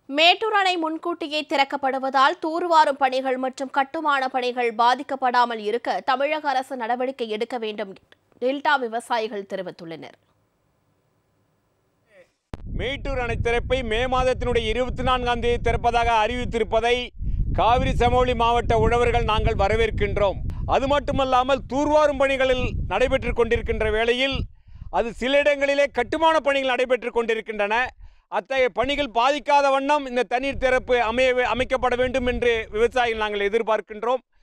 மேட்டூர் அணை முன்கூட்டியே திறக்கப்படுவதால் தூர்வாரும் பணிகள் மற்றும் கட்டுமான பணிகள் பாதிக்கப்படாமல் இருக்க தமிழக அரசு நடவடிக்கை எடுக்க வேண்டும் என்று டெல்டா விவசாயிகள் தெரிவித்துள்ளனர் மேட்டூர் அணை திறப்பை மே மாதத்தினுடைய இருபத்தி நான்காம் தேதி திறப்பதாக அறிவித்திருப்பதை காவிரி சமவெளி மாவட்ட உழவர்கள் நாங்கள் வரவேற்கின்றோம் அது மட்டுமல்லாமல் தூர்வாரும் பணிகளில் நடைபெற்றுக் கொண்டிருக்கின்ற வேளையில் அது சில இடங்களிலே கட்டுமான பணிகள் நடைபெற்றுக் கொண்டிருக்கின்றன அத்தகைய பணிகள் பாதிக்காத வண்ணம் இந்த தண்ணீர் திறப்பு அமைய அமைக்கப்பட வேண்டும் என்று விவசாயிகள் நாங்கள் எதிர்பார்க்கின்றோம்